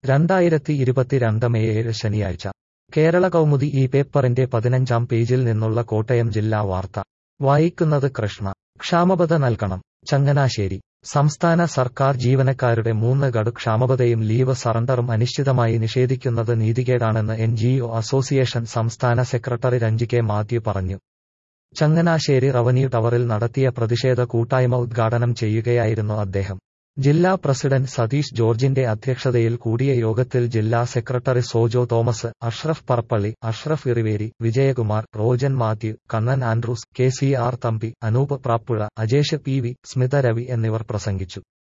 രണ്ടായിരത്തി ഇരുപത്തിരണ്ട് മെയ് ഏഴ് ശനിയാഴ്ച കേരള കൗമുദി ഈ പേപ്പറിന്റെ പതിനഞ്ചാം പേജിൽ നിന്നുള്ള കോട്ടയം ജില്ലാ വാർത്ത വായിക്കുന്നത് കൃഷ്ണ ക്ഷാമബത നൽകണം ചങ്ങനാശ്ശേരി സംസ്ഥാന സർക്കാർ ജീവനക്കാരുടെ മൂന്ന് ഗഡു ക്ഷാമബതയും ലീവ് സറണ്ടറും അനിശ്ചിതമായി നിഷേധിക്കുന്നത് നീതികേടാണെന്ന് എൻ അസോസിയേഷൻ സംസ്ഥാന സെക്രട്ടറി രഞ്ജി കെ മാത്യു പറഞ്ഞു ചങ്ങനാശ്ശേരി റവന്യൂ ടവറിൽ നടത്തിയ പ്രതിഷേധ കൂട്ടായ്മ ഉദ്ഘാടനം ചെയ്യുകയായിരുന്നു അദ്ദേഹം ജില്ലാ പ്രസിഡന്റ് സതീഷ് ജോർജിന്റെ അധ്യക്ഷതയിൽ കൂടിയ യോഗത്തിൽ ജില്ലാ secretary Sojo Thomas Ashraf Parappally Ashraf Iriveri Vijayakumar Rojan Mathew Kannan Andrews K C R Thampi Anoop Prappuzha Ajesh P V Smitha Ravi എന്നിവർ പ്രസംഗിച്ചു